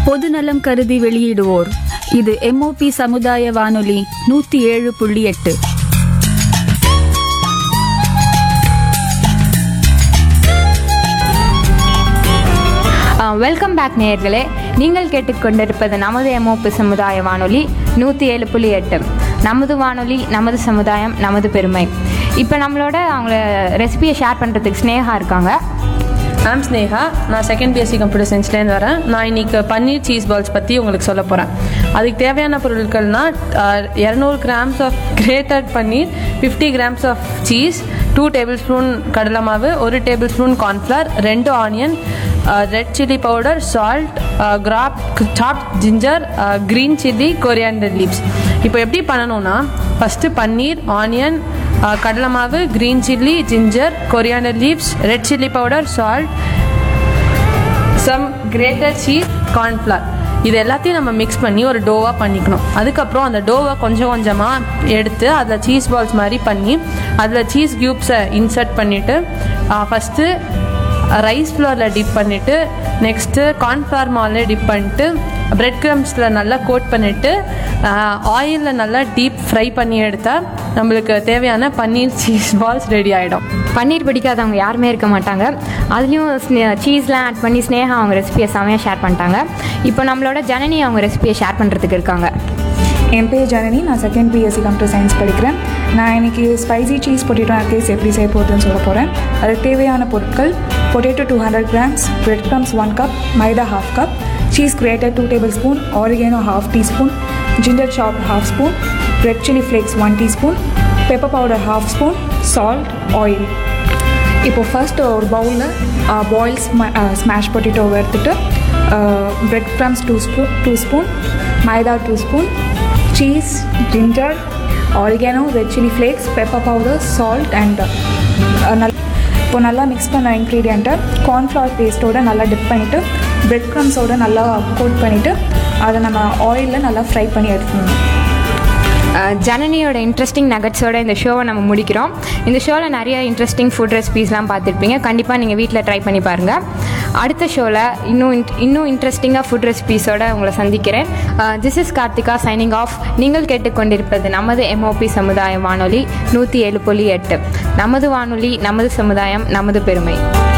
பொதுநலம் கருதி வெளியிடுவோர் இது எம்ஓபி சமுதாய வானொலி நூத்தி ஏழு புள்ளி எட்டு வெல்கம் பேக் நேயர்களே நீங்கள் கேட்டுக்கொண்டிருப்பது நமது எமோப்பு சமுதாய வானொலி நூற்றி ஏழு புள்ளி எட்டு நமது வானொலி நமது சமுதாயம் நமது பெருமை இப்போ நம்மளோட அவங்கள ரெசிபியை ஷேர் பண்ணுறதுக்கு ஸ்னேகா இருக்காங்க ஐம் ஸ்னேகா நான் செகண்ட் பிஎஸ்சி கம்ப்யூட்டர் சயின்ஸ்லேருந்து வரேன் நான் இன்னைக்கு பன்னீர் சீஸ் பால்ஸ் பற்றி உங்களுக்கு சொல்ல போகிறேன் அதுக்கு தேவையான பொருட்கள்னா இரநூறு grams of grated paneer fifty grams of cheese two tablespoon கடலை மாவு ஒரு டேபிள் ஸ்பூன் கார்ன்ஃப்ளவர் ரெண்டு onion red chilli powder salt கிராப் chop ginger green chilli coriander leaves இப்போ எப்படி பண்ணணும்னா ஃபஸ்ட்டு பன்னீர் ஆனியன் கடலை மாவு green chilli ginger coriander leaves red chilli powder salt some grater cheese cornflour இது எல்லாத்தையும் நம்ம மிக்ஸ் பண்ணி ஒரு டோவாக பண்ணிக்கணும் அதுக்கப்புறம் அந்த டோவை கொஞ்சம் கொஞ்சமாக எடுத்து அதில் சீஸ் பால்ஸ் மாதிரி பண்ணி அதில் சீஸ் க்யூப்ஸை இன்சர்ட் பண்ணிவிட்டு ஃபஸ்ட்டு ரைஸ் ஃப்ளோரில் டிப் பண்ணிவிட்டு நெக்ஸ்ட்டு கார்ன்ஃப்ளவர் மாவில் டிப் பண்ணிட்டு பிரெட் க்ரம்ஸில் நல்லா கோட் பண்ணிவிட்டு ஆயிலில் நல்லா டீப் ஃப்ரை பண்ணி எடுத்தால் நம்மளுக்கு தேவையான பன்னீர் சீஸ் பால்ஸ் ரெடி ஆகிடும் பன்னீர் பிடிக்காதவங்க யாருமே இருக்க மாட்டாங்க அதுலேயும் சீஸ்லாம் ஆட் பண்ணி ஸ்னேகா அவங்க ரெசிபியை செமையாக ஷேர் பண்ணிட்டாங்க இப்போ நம்மளோட ஜனனி அவங்க ரெசிபியை ஷேர் பண்ணுறதுக்கு இருக்காங்க என் பேர் ஜனனி நான் செகண்ட் பிஎஸ்சி கம்ப்யூட்டர் சயின்ஸ் படிக்கிறேன் நான் இன்னைக்கு ஸ்பைசி சீஸ் பொட்டேட்டோ கேஸ் எப்படி செய்ய போகுதுன்னு சொல்ல போகிறேன் அதுக்கு தேவையான பொருட்கள் potato two hundred grams bread crumbs one cup maida half cup cheese grater two tablespoon oregano half teaspoon ginger chop half spoon red chilli flakes one teaspoon pepper powder half spoon salt oil இப்போ first ஒரு பவுலில் boil smash பொட்டேட்டோவை எடுத்துட்டு bread crumbs two spoon two spoon maida two spoon cheese ginger oregano red chilli flakes pepper powder salt and நல் இப்போ நல்லா mix பண்ண இன்க்ரீடியண்ட்டை cornflour பேஸ்ட்டோட நல்லா டிப் பண்ணிவிட்டு பிரெட் க்ரம்ஸோட நல்லா கோட் பண்ணிவிட்டு அதை நம்ம ஆயிலில் நல்லா ஃப்ரை பண்ணி எடுத்துக்கணும் அஹ் ஜனனியோட இன்ட்ரெஸ்டிங் நகட்ஸோட இந்த ஷோவை நம்ம முடிக்கிறோம் இந்த ஷோவில் நிறைய இன்ட்ரெஸ்டிங் ஃபுட் ரெசிபீஸ்லாம் பார்த்துருப்பீங்க கண்டிப்பாக நீங்கள் வீட்டில் ட்ரை பண்ணி பாருங்கள் அடுத்த ஷோவில் இன்னும் int- இன்னும் இன்ட்ரெஸ்டிங்காக ஃபுட் ரெசிபீஸோட உங்களை சந்திக்கிறேன் this is Karthika signing off நீங்கள் கேட்டுக்கொண்டிருப்பது நமது எம்ஓபி சமுதாய வானொலி நூற்றி ஏழு புள்ளி எட்டு நமது வானொலி நமது சமுதாயம் நமது பெருமை